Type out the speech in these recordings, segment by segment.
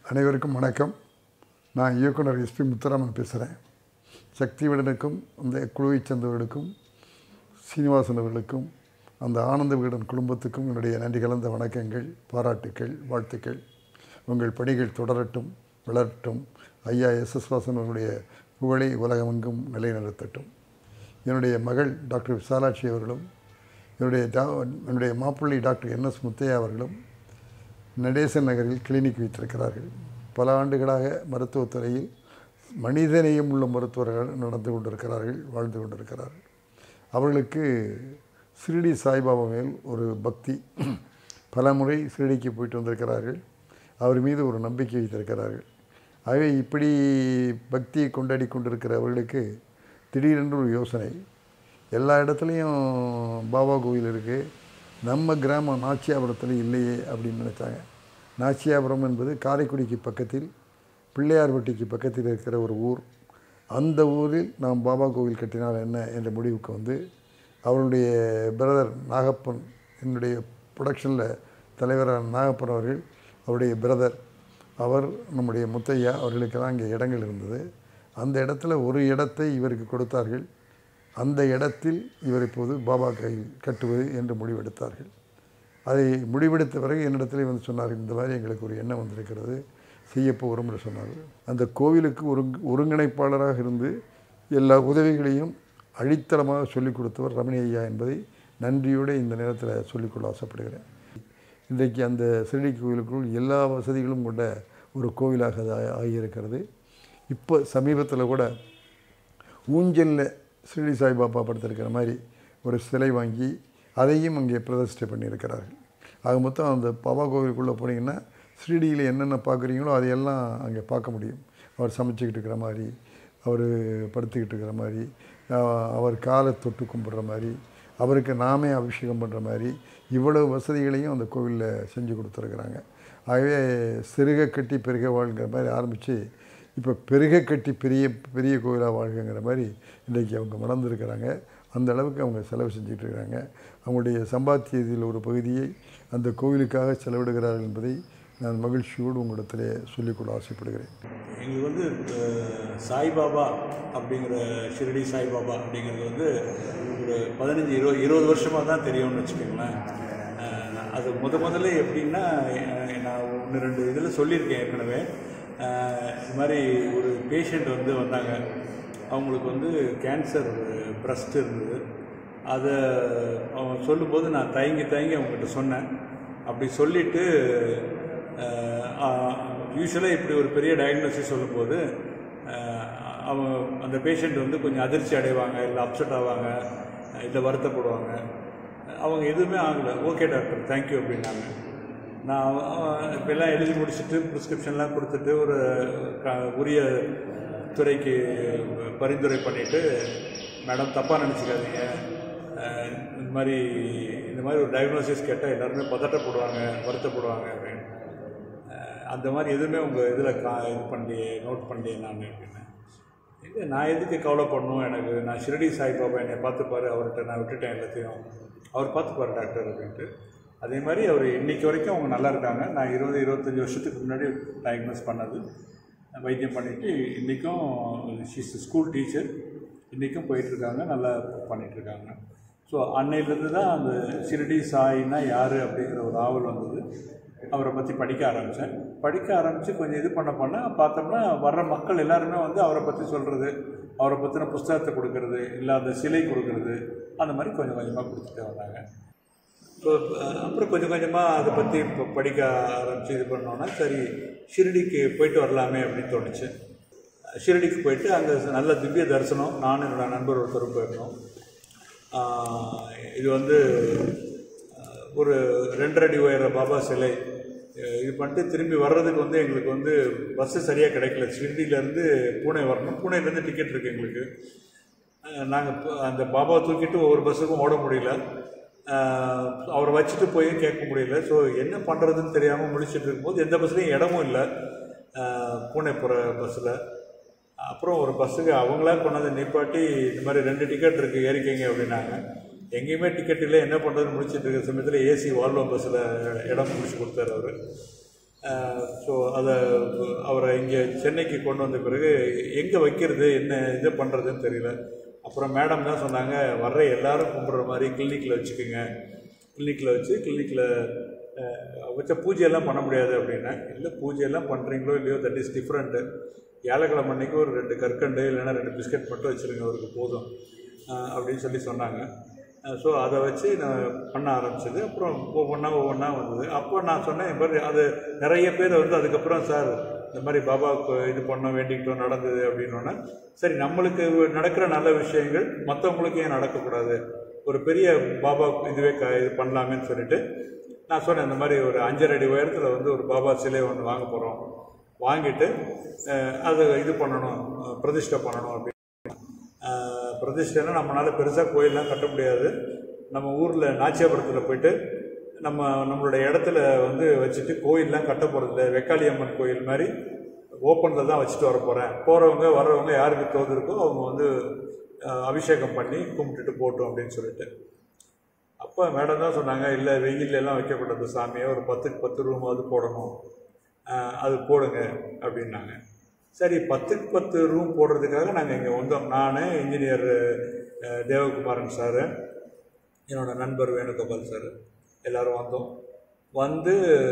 அனைவருக்கும் வணக்கம் நான் இயக்குனர் எஸ்பி முத்துராமன் பேசுகிறேன் சக்திவேடனுக்கும் அந்த குழுவைச் சேர்ந்தவர்களுக்கும் சீனிவாசன் அவர்களுக்கும் அந்த ஆனந்த விகடன் குடும்பத்துக்கும் என்னுடைய நன்றி கலந்த வணக்கங்கள் பாராட்டுக்கள் வாழ்த்துக்கள் உங்கள் பணிகள் தொடரட்டும் வளரட்டும் ஐயா எஸ் எஸ் வாசன் அவருடைய புகழை உலகமெங்கும் நிலைநிறுத்தட்டும் என்னுடைய மகள் டாக்டர் விசாலாட்சி அவர்களும் என்னுடைய டா என்னுடைய மாப்பிள்ளை டாக்டர் என் எஸ் முத்தையா அவர்களும் நடேசன் நகரில் கிளினிக் வைத்திருக்கிறார்கள் பல ஆண்டுகளாக மருத்துவத்துறையில் மனிதநேயம் உள்ள மருத்துவர்கள் நடந்து கொண்டிருக்கிறார்கள் வாழ்ந்து கொண்டிருக்கிறார்கள் அவர்களுக்கு சிறுடி சாய்பாபா மேல் ஒரு பக்தி பல முறை சிறுடிக்கு போயிட்டு வந்திருக்கிறார்கள் அவர் மீது ஒரு நம்பிக்கை வைத்திருக்கிறார்கள் ஆகவே இப்படி பக்தியை கொண்டாடி கொண்டிருக்கிற அவர்களுக்கு திடீரென்று ஒரு யோசனை எல்லா இடத்துலையும் பாபா கோவில் இருக்குது நம்ம கிராமம் நாச்சியாபுரத்தில் இல்லையே அப்படின்னு நினச்சாங்க நாச்சியாபுரம் என்பது காரைக்குடிக்கு பக்கத்தில் பிள்ளையார்பட்டிக்கு பக்கத்தில் இருக்கிற ஒரு ஊர் அந்த ஊரில் நாம் பாபா கோவில் கட்டினால் என்ன என்ற முடிவுக்கு வந்து அவருடைய பிரதர் நாகப்பன் என்னுடைய ப்ரொடக்ஷனில் தலைவரான நாகப்பன் அவர்கள் அவருடைய பிரதர் அவர் நம்முடைய முத்தையா அவர்களுக்கெல்லாம் இங்கே இடங்கள் இருந்தது அந்த இடத்துல ஒரு இடத்தை இவருக்கு கொடுத்தார்கள் அந்த இடத்தில் இவர் இப்போது பாபா கையில் கட்டுவது என்று முடிவெடுத்தார்கள் அதை முடிவெடுத்த பிறகு என்னிடத்திலே வந்து சொன்னார்கள் இந்த மாதிரி எங்களுக்கு ஒரு எண்ணம் வந்திருக்கிறது செய்யப்போகிறோம் என்று சொன்னார்கள் அந்த கோவிலுக்கு ஒருங் ஒருங்கிணைப்பாளராக இருந்து எல்லா உதவிகளையும் அழித்தளமாக சொல்லிக் கொடுத்தவர் ரமணி ஐயா என்பதை நன்றியோடு இந்த நேரத்தில் சொல்லிக்கொள்ள ஆசைப்படுகிறேன் இன்றைக்கு அந்த சிறுடி கோவிலுக்குள் எல்லா வசதிகளும் கொண்ட ஒரு கோவிலாக அது ஆ- ஆகியிருக்கிறது இப்போ சமீபத்தில் கூட ஊஞ்சலில் ஸ்ரீ சாய்பாபா படுத்திருக்கிற மாதிரி ஒரு சிலை வாங்கி அதையும் அங்கே பிரதிஷ்டை பண்ணியிருக்கிறார்கள் ஆக மொத்தம் அந்த பாபா கோவிலுக்குள்ளே போனீங்கன்னா ஸ்ரீடியில் என்னென்ன பார்க்குறீங்களோ அதையெல்லாம் அங்கே பார்க்க முடியும் அவர் சமைச்சிக்கிட்டு இருக்கிற மாதிரி அவர் படுத்துக்கிட்டு இருக்கிற மாதிரி ஆஹ், அவர் காலை தொட்டு கும்பிட்ற மாதிரி அவருக்கு நாமே அபிஷேகம் பண்ணுற மாதிரி இவ்வளவு வசதிகளையும் அந்த கோவிலில் செஞ்சு கொடுத்துருக்குறாங்க ஆகவே சிறுக கட்டி பெருக வாழ்கிற மாதிரி ஆரம்பித்து இப்போ பெருக கட்டி பெரிய பெரிய கோவிலாக வாழ்கிற மாதிரி இன்றைக்கி அவங்க வளர்ந்துருக்கிறாங்க அந்த அளவுக்கு அவங்க செலவு செஞ்சுட்டு இருக்கிறாங்க அவங்களுடைய சம்பாத்தியத்தில் ஒரு பகுதியை அந்த கோவிலுக்காக செலவிடுகிறார்கள் என்பதை நான் மகிழ்ச்சியோடு உங்களிடத்திலே சொல்லிக்கொள்ள ஆசைப்படுகிறேன் எங்களுக்கு வந்து அஹ், சாய்பாபா அப்படிங்கிற ஷிரடி சாய்பாபா அப்படிங்கிறது வந்து ஒரு பதினஞ்சு இருபது இருபது வருஷமாக தான் தெரியும்னு வச்சுக்கோங்களேன் அஹ், அது முத முதல்ல எப்படின்னா அஹ், நான் ஒன்று ரெண்டு இதில் சொல்லியிருக்கேன் ஏற்கனவே அஹ், இது மாதிரி ஒரு பேஷண்ட் வந்து வந்தாங்க அவங்களுக்கு வந்து கேன்சர் பிரஸ்ட் இருந்தது அதை அவங்க சொல்லும்போது நான் தயங்கி தயங்கி அவங்ககிட்ட சொன்னேன் அப்படி சொல்லிவிட்டு யூஸ்வலாக இப்படி ஒரு பெரிய டயக்னோசிஸ் சொல்லும்போது அஹ், அவங்க அந்த பேஷண்ட் வந்து கொஞ்சம் அதிர்ச்சி அடைவாங்க இல்லை அப்செட் ஆவாங்க இல்லை வருத்தப்படுவாங்க அவங்க எதுவுமே ஆகலை ஓகே டாக்டர் தேங்க்யூ அப்படின்னாங்க நான் இப்போ எல்லாம் எழுதி முடிச்சுட்டு ப்ரிஸ்கிரிப்ஷன்லாம் கொடுத்துட்டு ஒரு க உரிய துறைக்கு பரிந்துரை பண்ணிவிட்டு மேடம் தப்பாக நினச்சிக்காதீங்க அஹ், இந்த மாதிரி இந்த மாதிரி ஒரு டயக்னோசிஸ் கேட்டால் எல்லாருமே பதட்டப்படுவாங்க வருத்தப்படுவாங்க அப்படின்னு அஹ், அந்த மாதிரி எதுவுமே உங்கள் இதில் கா இது பண்ணி நோட் பண்ணி நான் அப்படின்னேன் இல்லை நான் எதுக்கு கவலைப்படணும் எனக்கு நான் ஷிரடி சாய்பாபா என்னை பார்த்துப்பாரு அவர்கிட்ட நான் விட்டுட்டேன் எல்லாத்தையும் அவர் பார்த்துப்பாரு டாக்டர் அப்படின்ட்டு அதே மாதிரி அவர் இன்னைக்கு வரைக்கும் அவங்க நல்லா இருக்காங்க நான் இருபது இருபத்தஞ்சி வருஷத்துக்கு முன்னாடி டயக்னோஸ் பண்ணது வைத்தியம் பண்ணிவிட்டு இன்றைக்கும் ஷீஸ் ஸ்கூல் டீச்சர் இன்றைக்கும் போயிட்டுருக்காங்க நல்லா பண்ணிகிட்ருக்காங்க ஸோ அன்னையிலேருந்து தான் அந்த ஷிரடி சாயினா யார் அப்படிங்கிற ஒரு ஆவல் வந்தது அவரை பற்றி படிக்க ஆரம்பித்தேன் படிக்க ஆரம்பித்து கொஞ்சம் இது பண்ண பண்ண பார்த்தோம்னா வர்ற மக்கள் எல்லாருமே வந்து அவரை பற்றி சொல்கிறது அவரை பற்றின புஸ்தகத்தை கொடுக்கறது இல்லை அந்த சிலை கொடுக்கறது அந்த மாதிரி கொஞ்சம் கொஞ்சமாக கொடுத்துட்டே வந்தாங்க ஸோ அப்புறம் கொஞ்சம் கொஞ்சமாக அதை பற்றி இப்போ படிக்க ஆரம்பித்து இது பண்ணோன்னா சரி ஷிரடிக்கு போயிட்டு வரலாமே அப்படின்னு தோணுச்சு ஷிரடிக்கு போயிட்டு அங்கே நல்ல திவ்ய தரிசனம் நானும் என்னோட நண்பர் ஒருத்தரும் போயிருந்தோம் ஆஹ் இது வந்து ஆஹ் ஒரு ரெண்டரை அடி உயர பாபா சிலை அஹ் இது பண்ணிட்டு திரும்பி வர்றதுக்கு வந்து எங்களுக்கு வந்து பஸ்ஸு சரியாக கிடைக்கல ஷிரடியிலேருந்து பூனே வரணும் பூனேலேருந்து டிக்கெட் இருக்குது எங்களுக்கு நாங்கள் அந்த பாபாவை தூக்கிட்டு ஒவ்வொரு பஸ்ஸுக்கும் ஓட முடியல அஹ் அவரை வச்சுட்டு போய் கேட்க முடியல ஸோ என்ன பண்ணுறதுன்னு தெரியாமல் முடிச்சுட்டு இருக்கும்போது எந்த பஸ்லேயும் இடமும் இல்லை அஹ் பூனே போகிற பஸ்ஸில் அப்புறம் ஒரு பஸ்ஸுக்கு அவங்களா கொண்டாந்து நிப்பாட்டி இந்த மாதிரி ரெண்டு டிக்கெட் இருக்குது ஏறிக்கங்க அப்படின்னாங்க எங்கேயுமே டிக்கெட் இல்லை என்ன பண்ணுறதுன்னு முடிச்சிட்டு இருக்கிற சமயத்தில் ஏசி வால்வோ பஸ்ஸில் இடம் முடிச்சு கொடுத்தாரு அவர் ஸோ அதை அவரை இங்கே சென்னைக்கு கொண்டு வந்த பிறகு எங்கே வைக்கிறது என்ன இது பண்ணுறதுன்னு தெரியல அப்புறம் மேடம் தான் சொன்னாங்க வர்ற எல்லாரும் கும்பிட்ற மாதிரி கிளினிக்கில் வச்சுக்கோங்க கிளினிக்கில் வச்சு கிளினிக்கில் வச்ச பூஜையெல்லாம் பண்ண முடியாது அப்படின்னா இல்லை பூஜையெல்லாம் பண்ணுறீங்களோ இல்லையோ தட் இஸ் டிஃப்ரெண்ட்டு வியாழக்கிழமை அன்னைக்கு ஒரு ரெண்டு கற்கண்டு இல்லைன்னா ரெண்டு பிஸ்கட் மட்டும் வச்சுருங்க அவருக்கு போதும் அஹ் அப்படின்னு சொல்லி சொன்னாங்க ஸோ அதை வச்சு நான் பண்ண ஆரம்பிச்சது அப்புறம் ஒவ்வொன்றா ஒவ்வொன்றா வந்தது அப்போ நான் சொன்னேன் இந்த மாதிரி அது நிறைய பேர் வந்து அதுக்கப்புறம் சார் இந்த மாதிரி பாபாவுக்கு இது பண்ண வேண்டிக்கிட்டோம் நடந்தது அப்படின்னோடனே சரி நம்மளுக்கு நடக்கிற நல்ல விஷயங்கள் மற்றவங்களுக்கு ஏன் நடக்கக்கூடாது ஒரு பெரிய பாபா இதுவே க இது பண்ணலாமேன்னு சொல்லிட்டு நான் சொன்னேன் இந்த மாதிரி ஒரு அஞ்சரை அடி உயரத்தில் வந்து ஒரு பாபா சிலை ஒன்று வாங்க போகிறோம் வாங்கிட்டு அஹ், அதை இது பண்ணணும் அஹ், பிரதிஷ்டை பண்ணணும் அப்படின்னு ஆஹ் பிரதிஷ்டைனா நம்மளால பெருசாக கோயிலெலாம் கட்ட முடியாது நம்ம ஊரில் நாச்சியாபுரத்தில் போயிட்டு நம்ம நம்மளோட இடத்துல வந்து வச்சுட்டு கோயிலெலாம் கட்ட போகிறதில்ல வெக்காளி அம்மன் கோயில் மாதிரி ஓப்பனில் தான் வச்சுட்டு வர போகிறேன் போகிறவங்க வர்றவங்க யாருக்கு தோது இருக்கோ அவங்க வந்து ஆஹ் அபிஷேகம் பண்ணி கும்பிட்டுட்டு போட்டோம் அப்படின்னு சொல்லிட்டு அப்போ மேடம் தான் சொன்னாங்க இல்லை வெயில்ல எல்லாம் வைக்கக்கூடாது சாமியை ஒரு பத்துக்கு பத்து ரூமாவது போடணும் ஆஹ் அது போடுங்க அப்படின்னாங்க சரி பத்துக்கு பத்து ரூம் போடுறதுக்காக நாங்கள் இங்கே வந்தோம் நான் இன்ஜினியர் அஹ், தேவகுமாரன் சார் என்னோட நண்பர் வேணுகோபால் சார் எல்லாரும் வந்தோம் வந்து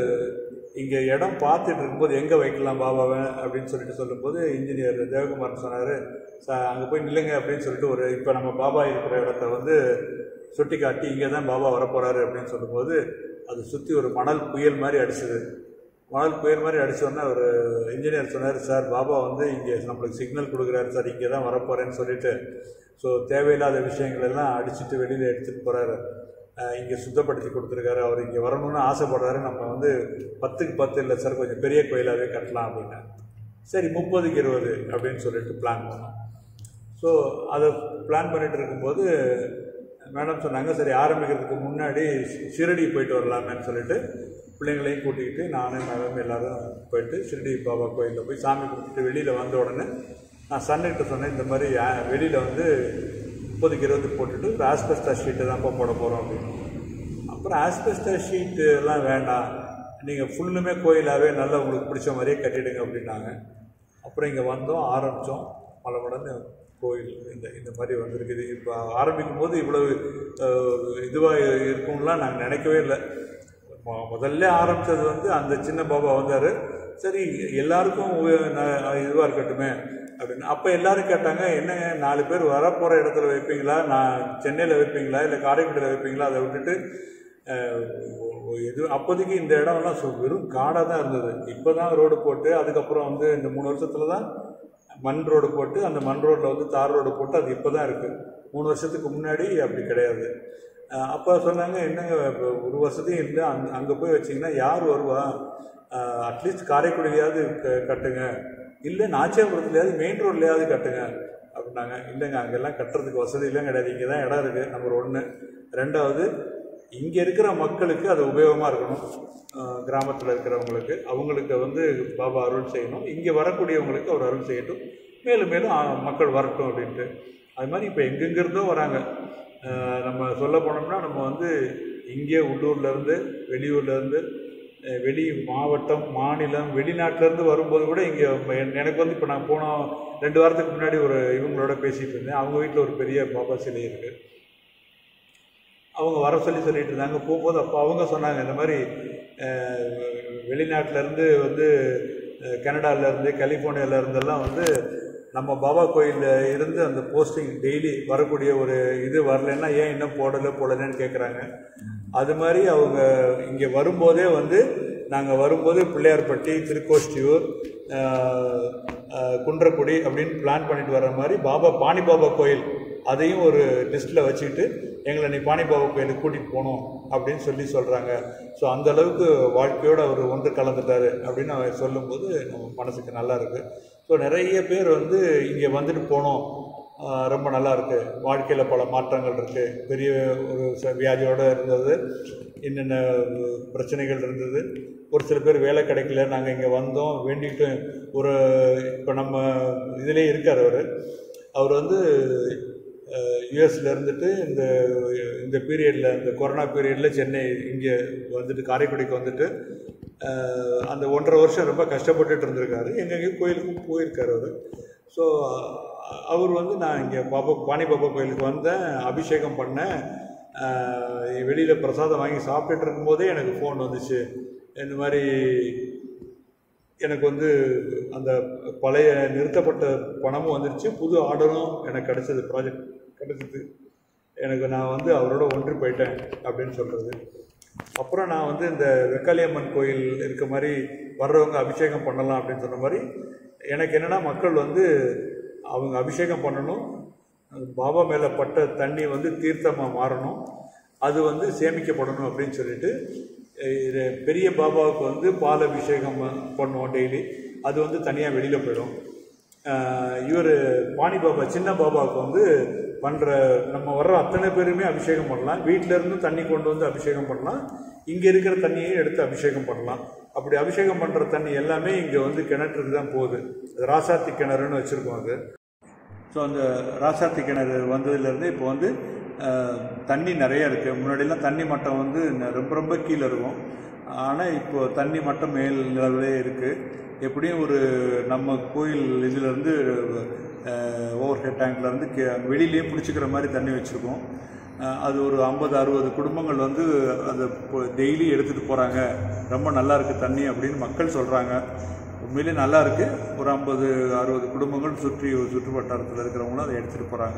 இங்கே இடம் பார்த்துட்டு இருக்கும்போது எங்கே வைக்கலாம் பாபாவை அப்படின்னு சொல்லிட்டு சொல்லும்போது இன்ஜினியர் தேவகுமாரன் சொன்னார் சா அங்கே போய் நில்லுங்க அப்படின்னு சொல்லிட்டு ஒரு இப்போ நம்ம பாபா இருக்கிற இடத்த வந்து சுட்டி காட்டி இங்கே தான் பாபா வரப்போகிறாரு அப்படின்னு சொல்லும்போது அது சுற்றி ஒரு மணல் புயல் மாதிரி அடிச்சுது மணல் புயல் மாதிரி அடிச்சோன்னே ஒரு இன்ஜினியர் சொன்னார் சார் பாபா வந்து இங்கே நம்மளுக்கு சிக்னல் கொடுக்குறாரு சார் இங்கே தான் வரப்போகிறேன்னு சொல்லிட்டு ஸோ தேவையில்லாத விஷயங்கள் எல்லாம் அடிச்சுட்டு வெளியில் எடுத்துகிட்டு போகிறாரு இங்கே சுத்தப்படுத்தி கொடுத்துருக்காரு அவர் இங்கே வரணும்னு ஆசைப்படுறாரு நம்ம வந்து பத்துக்கு பத்து இல்லை சார் கொஞ்சம் பெரிய கோயிலாகவே கட்டலாம் அப்படின்னு சரி முப்பதுக்கு இருபது அப்படின்னு சொல்லிட்டு பிளான் பண்ணோம் ஸோ அதை பிளான் பண்ணிட்டு இருக்கும்போது மேடம் சொன்னாங்க சரி ஆரம்பிக்கிறதுக்கு முன்னாடி ஷிரடி போயிட்டு வரலாமேன்னு சொல்லிட்டு பிள்ளைங்களையும் கூட்டிக்கிட்டு நானும் மேடம் எல்லாரும் போயிட்டு ஷிரடி பாபா கோயிலில் போய் சாமி கும்பிட்டுட்டு வெளியில் வந்த உடனே நான் சன்னிட்ட சொன்னேன் இந்த மாதிரி வெளியில் வந்து முப்பதுக்கு இருபது போட்டுட்டு ஒரு ஆஸ்பெஸ்டா ஷீட்டு தான்ப்பா போட போகிறோம் அப்படின்னு அப்புறம் ஆஸ்பெஸ்டா ஷீட்டு எல்லாம் வேண்டாம் நீங்கள் ஃபுல்லுமே கோயிலாகவே நல்லா உங்களுக்கு பிடிச்ச மாதிரியே கட்டிடுங்க அப்படின்னாங்க அப்புறம் இங்கே வந்தோம் ஆரம்பித்தோம் பல மடங்கு கோயில் இந்த இந்த மாதிரி வந்திருக்குது இப்போ ஆரம்பிக்கும் போது இவ்வளவு இதுவாக இருக்கும்லாம் நாங்கள் நினைக்கவே இல்லை மொ- முதல்ல ஆரம்பித்தது வந்து அந்த சின்ன பாபா வந்தார் சரி எல்லாருக்கும் இதுவாக இருக்கட்டுமே அப்படின்னு அப்போ எல்லாரும் கேட்டாங்க என்னங்க நாலு பேர் வரப்போகிற இடத்துல வைப்பீங்களா நான் சென்னையில் வைப்பீங்களா இல்லை காரைக்குடியில் வைப்பீங்களா அதை விட்டுட்டு அஹ், ஒ- ஒ- இது அப்போதைக்கு இந்த இடம்லாம் சு- வெறும் காடாக தான் இருந்தது இப்போ தான் ரோடு போட்டு அதுக்கப்புறம் வந்து இந்த மூணு வருஷத்துல தான் மண் ரோடு போட்டு அந்த மண் ரோட்டில் வந்து தார் ரோடு போட்டு அது இப்போ தான் இருக்குது மூணு வருஷத்துக்கு முன்னாடி அப்படி கிடையாது அஹ் அப்போ சொன்னாங்க என்னங்க இப்போ ஒரு வசதியும் இல்லை அங் அங்கே போய் வச்சிங்கன்னா யார் வருவா அட்லீஸ்ட் காரைக்குடியிலையாவது க கட்டுங்க இல்லை நாச்சியாபுரத்துலையாவது மெயின் ரோட்லையாவது கட்டுங்க அப்படின்னாங்க இல்லைங்க அங்கெல்லாம் கட்டுறதுக்கு வசதி எல்லாம் கிடையாது இங்கே தான் இடம் இருக்குது நம்பர் ஒன்று ரெண்டாவது இங்கே இருக்கிற மக்களுக்கு அது உபயோகமாக இருக்கணும் கிராமத்தில் இருக்கிறவங்களுக்கு அவங்களுக்கு வந்து பாபா அருள் செய்யணும் இங்கே வரக்கூடியவங்களுக்கு அவர் அருள் செய்யட்டும் மேலும் மேலும் ஆ, மக்கள் வரட்டும் அப்படின்ட்டு அது மாதிரி இப்போ எங்கெங்கிருந்தோ வராங்க அஹ் நம்ம சொல்ல போனோம்னா நம்ம வந்து இங்கே உள்ளூர்லேருந்து வெளியூர்லேருந்து வெளி மாவட்டம் மாநிலம் வெளிநாட்டிலேருந்து வரும்போது கூட இங்கே எனக்கு வந்து இப்போ நான் போன ரெண்டு வாரத்துக்கு முன்னாடி ஒரு இவங்களோட பேசிகிட்டு இருந்தேன் அவங்க வீட்டில் ஒரு பெரிய பாபா சிலை இருக்குது அவங்க வர சொல்லி சொல்லிட்டு இருந்தாங்க போகும்போது அப்போ அவங்க சொன்னாங்க இந்த மாதிரி அஹ், வெளிநாட்டிலேருந்து வந்து அஹ், கனடாலேருந்து கலிஃபோர்னியால இருந்தெல்லாம் வந்து நம்ம பாபா கோயிலில் இருந்து அந்த போஸ்டிங் டெய்லி வரக்கூடிய ஒரு இது வரலைன்னா ஏன் இன்னும் போடலை போடலைன்னு கேட்குறாங்க அது மாதிரி அவங்க இங்கே வரும்போதே வந்து நாங்கள் வரும்போது பிள்ளையார்பட்டி திருக்கோஷ்டியூர் அஹ், அஹ், குன்றக்குடி அப்படின்னு பிளான் பண்ணிட்டு வர்ற மாதிரி பாபா பாணி பாபா கோயில் அதையும் ஒரு லிஸ்ட்டில் வச்சுக்கிட்டு எங்களை நீ பாணி பாபா கோயிலுக்கு கூட்டிகிட்டு போகணும் அப்படின்னு சொல்லி சொல்கிறாங்க ஸோ அந்த அளவுக்கு வாழ்க்கையோடு அவர் ஒன்று கலந்துட்டாரு அப்படின்னு அவர் சொல்லும்போது நம்ம மனசுக்கு நல்லா இருக்குது ஸோ நிறைய பேர் வந்து இங்கே வந்துட்டு போனோம் ஆஹ் ரொம்ப நல்லா இருக்கு வாழ்க்கையில் பல மாற்றங்கள் இருக்குது பெரிய ஒரு ச- வியாதியோடு இருந்தது என்னென்ன பிரச்சனைகள் இருந்தது ஒரு சில பேர் வேலை கிடைக்கல நாங்கள் இங்கே வந்தோம் வேண்டிட்டு ஒரு இப்போ நம்ம இதிலே இருக்கார் அவர் அவர் வந்து யூஎஸில் இருந்துட்டு இந்த இந்த பீரியடில் இந்த கொரோனா பீரியடில் சென்னை இங்கே வந்துட்டு காரைக்குடிக்கு வந்துட்டு அஹ் அந்த ஒன்றரை வருஷம் ரொம்ப கஷ்டப்பட்டுட்டு இருந்திருக்காரு எங்கெங்கேயும் கோயிலுக்கும் போயிருக்காரு அவர் ஸோ அவர் வந்து நான் இங்கே பாபா பாணி பாபா கோயிலுக்கு வந்தேன் அபிஷேகம் பண்ணேன் வெளியில் பிரசாதம் வாங்கி சாப்பிட்டுட்டு இருக்கும்போதே எனக்கு ஃபோன் வந்துச்சு இந்த மாதிரி எனக்கு வந்து அந்த பழைய நிறுத்தப்பட்ட பணமும் வந்துருச்சு புது ஆர்டரும் எனக்கு கிடைச்சது ப்ராஜெக்ட் கிடைச்சது எனக்கு நான் வந்து அவரோட ஒன்றி போயிட்டேன் அப்படின்னு சொல்கிறது அப்புறம் நான் வந்து இந்த வெக்காளியம்மன் கோயில் இருக்க மாதிரி வர்றவங்க அபிஷேகம் பண்ணலாம் அப்படின்னு சொன்ன மாதிரி எனக்கு என்னென்னா மக்கள் வந்து அவங்க அபிஷேகம் பண்ணணும் அந்த பாபா மேலே பட்ட தண்ணி வந்து தீர்த்தமாக மாறணும் அது வந்து சேமிக்கப்படணும் அப்படின்னு சொல்லிட்டு அஹ் இது பெரிய பாபாவுக்கு வந்து பால் அபிஷேகம் பண்ணுவோம் டெய்லி அது வந்து தனியாக வெளியில் போயிடும் இவர் பாணி பாபா சின்ன பாபாவுக்கு வந்து பண்ணுற நம்ம வர்ற அத்தனை பேருமே அபிஷேகம் பண்ணலாம் வீட்டில இருந்து தண்ணி கொண்டு வந்து அபிஷேகம் பண்ணலாம் இங்கே இருக்கிற தண்ணியையும் எடுத்து அபிஷேகம் பண்ணலாம் அப்படி அபிஷேகம் பண்ணுற தண்ணி எல்லாமே இங்கே வந்து கிணற்றுக்கு தான் போகுது அது ராசாத்தி கிணறுன்னு வச்சுருக்கோம் அது ஸோ அந்த ராசாத்தி கிணறு வந்ததுலேருந்து இப்போ வந்து அஹ், தண்ணி நிறைய இருக்குது முன்னாடிலாம் தண்ணி மட்டம் வந்து ந- ரொம்ப ரொம்ப கீழே இருக்கும் ஆனால் இப்போ தண்ணி மட்டம் மேல் லெவலே இருக்குது எப்படியும் ஒரு நம்ம கோயில் இதுலேருந்து ஓவர் ஹெட் டேங்க்லேருந்து கே வெளியிலேயே பிடிச்சிக்கிற மாதிரி தண்ணி வச்சுருக்கோம் அஹ், அது ஒரு ஐம்பது அறுபது குடும்பங்கள் வந்து அதை டெய்லி எடுத்துகிட்டு போகிறாங்க ரொம்ப நல்லா இருக்குது தண்ணி அப்படின்னு மக்கள் சொல்கிறாங்க உண்மையிலே நல்லா இருக்கு ஒரு ஐம்பது அறுபது குடும்பங்கள் சுற்றி சுற்று வட்டாரத்தில் இருக்கிறவங்களும் அதை எடுத்துகிட்டு போகிறாங்க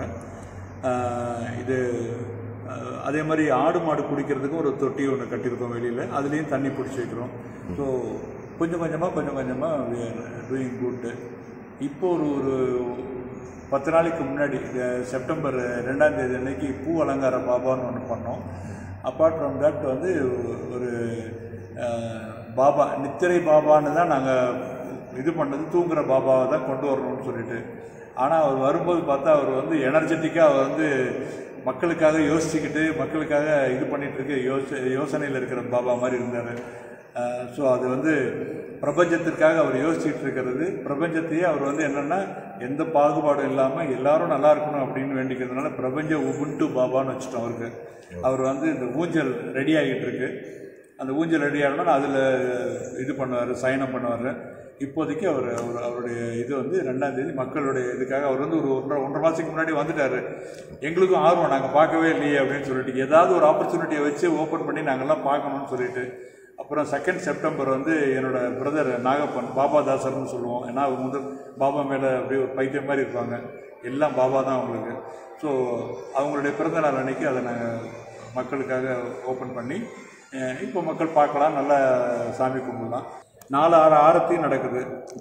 இது ஆஹ், அதே மாதிரி ஆடு மாடு குடிக்கிறதுக்கும் ஒரு தொட்டி ஒன்று கட்டியிருக்கோம் வெளியில் அதுலேயும் தண்ணி பிடிச்சி வைக்கிறோம் ஸோ கொஞ்சம் கொஞ்சமாக கொஞ்சம் கொஞ்சமாக டூயிங் குட்டு இப்போ ஒரு ஒரு பத்து நாளைக்கு முன்னாடி அஹ், செப்டம்பர் ரெண்டாம் தேதி அன்னைக்கு பூ அலங்கார பாபான்னு ஒன்று பண்ணோம் அப்பார்ட் ஃப்ரம் தட் வந்து ஒரு அஹ், பாபா நித்திரை பாபான்னு தான் நாங்கள் இது பண்ணது தூங்குற பாபாவை தான் கொண்டு வரணும்னு சொல்லிட்டு ஆனால் அவர் வரும்போது பார்த்தா அவர் வந்து எனர்ஜெட்டிக்காக அவர் வந்து மக்களுக்காக யோசிச்சுக்கிட்டு மக்களுக்காக இது பண்ணிட்டு இருக்க யோச யோசனையில் இருக்கிற பாபா மாதிரி இருந்தார் ஸோ அது வந்து பிரபஞ்சத்திற்காக அவர் யோசிச்சுட்டு இருக்கிறது பிரபஞ்சத்தையே அவர் வந்து என்னென்னா எந்த பாகுபாடும் இல்லாமல் எல்லாரும் நல்லா இருக்கணும் அப்படின்னு வேண்டிக்கிறதுனால பிரபஞ்ச உபுண்டு பாபான்னு வச்சுட்டோம் அவருக்கு அவர் வந்து இந்த ஊஞ்சல் ரெடி ஆகிட்டு இருக்கு அந்த ஊஞ்சல் ரெடி ஆகணும்னா அதில் இது பண்ணுவார் சயனம் பண்ணுவார் இப்போதைக்கு அவர் அவர் அவருடைய இது வந்து ரெண்டாம் தேதி மக்களுடைய இதுக்காக அவர் வந்து ஒரு ஒன்றரை ஒன்றரை மாதத்துக்கு முன்னாடி வந்துட்டார் எங்களுக்கும் ஆர்வம் நாங்கள் பார்க்கவே இல்லையே அப்படின்னு சொல்லிட்டு ஏதாவது ஒரு ஆப்பர்ச்சுனிட்டியை வச்சு ஓப்பன் பண்ணி நாங்கள்லாம் பார்க்கணும்னு சொல்லிட்டு அப்புறம் செகண்ட் செப்டம்பர் வந்து என்னோட பிரதர் நாகப்பன் பாபா தாசர்னு சொல்லுவோம் ஏன்னா அவங்க முதல் பாபா மேலே அப்படியே ஒரு பைத்தியம் மாதிரி இருப்பாங்க எல்லாம் பாபா தான் அவங்களுக்கு ஸோ அவங்களுடைய பிறந்த நாள் அன்னைக்கு அதை நாங்கள் மக்களுக்காக ஓப்பன் பண்ணி அஹ் இப்போ மக்கள் பார்க்கலாம் நல்லா சாமி கும்பிடலாம் நாலு ஆறு ஆரத்தியும் நடக்குது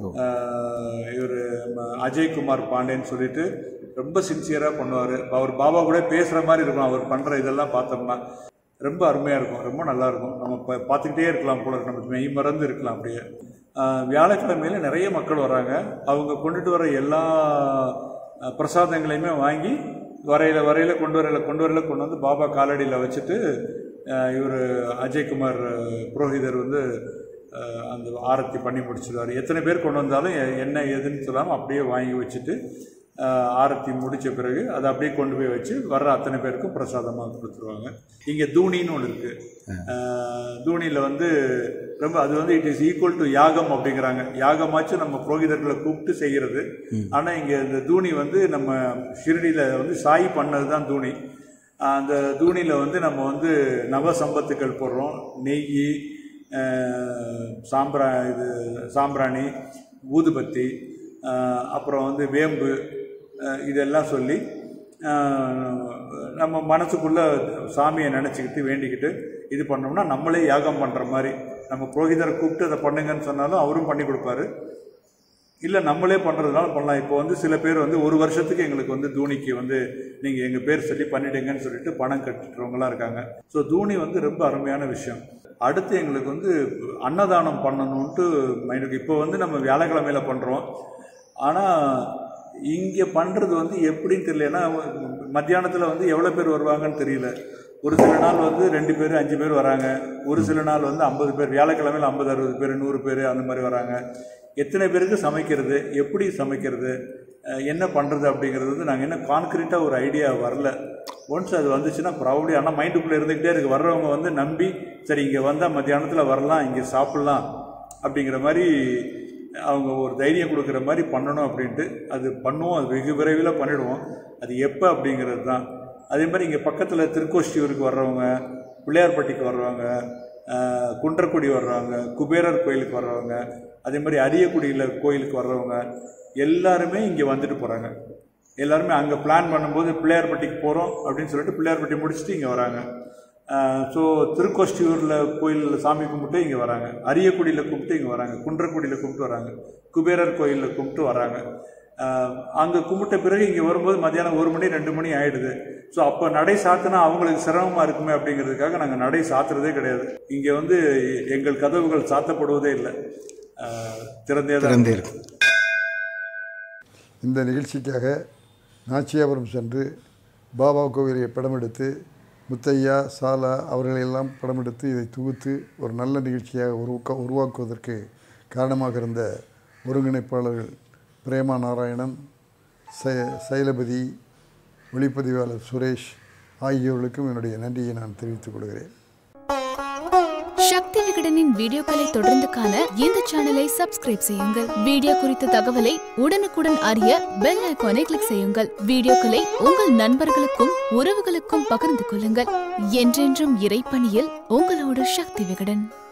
இவர் அஜய்குமார் பாண்டேன்னு சொல்லிட்டு ரொம்ப சின்சியராக பண்ணுவார் அவர் பாபா கூட பேசுகிற மாதிரி இருக்கும் அவர் பண்ணுற இதெல்லாம் பார்த்தோம்னா ரொம்ப அருமையாக இருக்கும் ரொம்ப நல்லா இருக்கும் நம்ம இப்போ பார்த்துக்கிட்டே இருக்கலாம் போல இருக்கு. நம்ம மெய் மறந்து இருக்கலாம் அப்படியே ஆஹ் வியாழக்கிழமையில நிறைய மக்கள் வராங்க அவங்க கொண்டுட்டு வர எல்லா அஹ், பிரசாதங்களையுமே வாங்கி வரையில வரையில கொண்டு வரையில கொண்டு வரையில கொண்டு வந்து பாபா காலடியில் வச்சுட்டு இவர் அஜய்குமார் அஹ், புரோஹிதர் வந்து அஹ், அந்த ஆரத்தி பண்ணி முடிச்சிடுவார் எத்தனை பேர் கொண்டு வந்தாலும் எ- என்ன ஏதுன்னு சொல்லாமல் அப்படியே வாங்கி வச்சுட்டு அஹ், ஆரத்தி முடித்த பிறகு அதை அப்படியே கொண்டு போய் வச்சு வர்ற அத்தனை பேருக்கும் பிரசாதமாக கொடுத்துருவாங்க இங்கே தூணின்னு ஒன்று இருக்குது தூணியில் வந்து ரொம்ப அது வந்து இட் இஸ் ஈக்குவல் டு யாகம் அப்படிங்கிறாங்க யாகமாச்சும் நம்ம புரோகிதர்களை கூப்பிட்டு செய்கிறது ஆனால் இங்கே இந்த தூணி வந்து நம்ம ஷிரடியில் வந்து சாய் பண்ணது தான் தூணி அஹ், அந்த தூணியில் வந்து நம்ம வந்து நவ சம்பத்துக்கள் போடுறோம் நெய் அஹ், சாம்பிரா இது சாம்பிராணி ஊதுபத்தி அஹ், அப்புறம் வந்து வேம்பு அஹ், இதெல்லாம் சொல்லி அஹ், நம்ம மனசுக்குள்ள சாமியை நினச்சிக்கிட்டு வேண்டிக்கிட்டு இது பண்ணோம்னா நம்மளே யாகம் பண்ணுற மாதிரி நம்ம புரோகிதரை கூப்பிட்டு அதை பண்ணுங்கன்னு சொன்னாலும் அவரும் பண்ணி கொடுப்பாரு இல்லை நம்மளே பண்ணுறதுனால பண்ணலாம் இப்போ வந்து சில பேர் வந்து ஒரு வருஷத்துக்கு எங்களுக்கு வந்து தூணிக்கு வந்து நீங்கள் எங்கள் பேர் சொல்லி பண்ணிடுங்கன்னு சொல்லிட்டு பணம் கட்டுறவங்களாம் இருக்காங்க ஸோ தூணி வந்து ரொம்ப அருமையான விஷயம் அடுத்து எங்களுக்கு வந்து அன்னதானம் பண்ணணுன்ட்டு மைண்டுக்கு இப்போ வந்து நம்ம வியாழக்கிழமையில பண்ணுறோம் ஆனால் இங்கே பண்ணுறது வந்து எப்படின்னு தெரியல ஏன்னா மத்தியானத்தில் வந்து எவ்வளோ பேர் வருவாங்கன்னு தெரியல ஒரு சில நாள் வந்து ரெண்டு பேர் அஞ்சு பேர் வராங்க ஒரு சில நாள் வந்து ஐம்பது பேர் வியாழக்கிழமையில் ஐம்பது அறுபது பேர் நூறு பேர் அந்த மாதிரி வராங்க எத்தனை பேருக்கு சமைக்கிறது எப்படி சமைக்கிறது அஹ் என்ன பண்ணுறது அப்படிங்கிறது வந்து நாங்கள் என்ன கான்க்ரீட்டாக ஒரு ஐடியா வரல ஒன்ஸ் அது வந்துச்சுன்னா ப்ராபப்ளி ஆனால் மைண்டுக்குள்ளே இருந்துக்கிட்டே இருக்கு வர்றவங்க வந்து நம்பி சரி இங்கே வந்தால் மத்தியானத்தில் வரலாம் இங்கே சாப்பிட்லாம் அப்படிங்கிற மாதிரி அவங்க ஒரு தைரியம் கொடுக்குற மாதிரி பண்ணணும் அப்படின்ட்டு அது பண்ணுவோம் அது வெகு விரைவில் பண்ணிடுவோம் அது எப்போ அப்படிங்கிறது தான் அதே மாதிரி இங்கே பக்கத்தில் திருக்கோஷ்டியூருக்கு வர்றவங்க பிள்ளையார்பட்டிக்கு வர்றவங்க ஆஹ், குன்றக்குடி வர்றவங்க குபேரர் கோயிலுக்கு வர்றவங்க அதே மாதிரி அரியக்குடியில் கோயிலுக்கு வர்றவங்க எல்லாருமே இங்கே வந்துட்டு போகிறாங்க எல்லாருமே அங்கே பிளான் பண்ணும்போது பிள்ளையார்பட்டிக்கு போகிறோம் அப்படின்னு சொல்லிட்டு பிள்ளையார்பட்டி முடிச்சுட்டு இங்கே வராங்க ஸோ திருக்கோஷ்டியூரில் கோயிலில் சாமி கும்பிட்டு இங்கே வராங்க அரியக்குடியில் கும்பிட்டு இங்கே வராங்க குன்றக்குடியில் கும்பிட்டு வராங்க குபேரர் கோயிலில் கும்பிட்டு வராங்க அங்கே கும்பிட்ட பிறகு இங்கே வரும்போது மத்தியானம் ஒரு மணி ரெண்டு மணி ஆயிடுது ஸோ அப்போ நடை சாத்தினா அவங்களுக்கு சிரமமாக இருக்குமே அப்படிங்கிறதுக்காக நாங்கள் நடை சாத்துறதே கிடையாது இங்கே வந்து எங்கள் கதவுகள் சாத்தப்படுவதே இல்லை ஆஹ் திறந்தே தான் திறந்தே இருக்கு இந்த நிகழ்ச்சிக்காக நாச்சியாபுரம் சென்று பாபா கோவிலை படமெடுத்து முத்தையா சாலா அவர்களையெல்லாம் படமெடுத்து இதை தொகுத்து ஒரு நல்ல நிகழ்ச்சியாக உருவாக்க உருவாக்குவதற்கு காரணமாக இருந்த ஒருங்கிணைப்பாளர்கள் பிரேமா நாராயணன் சை சைலபதி ஒளிப்பதிவாளர் சுரேஷ் ஆகியோர்களுக்கும் என்னுடைய நன்றியை நான் தெரிவித்துக் கொள்கிறேன் சக்தி விகடனின் வீடியோக்களை தொடர்ந்து காண இந்த சேனலை சப்ஸ்கிரைப் செய்யுங்கள் வீடியோ குறித்த தகவலை உடனுக்குடன் அறிய பெல் ஐகானை கிளிக் செய்யுங்கள் வீடியோக்களை உங்கள் நண்பர்களுக்கும் உறவுகளுக்கும் பகிர்ந்து கொள்ளுங்கள் என்றென்றும் இறைப்பணியில் உங்களோடு சக்தி விகடன்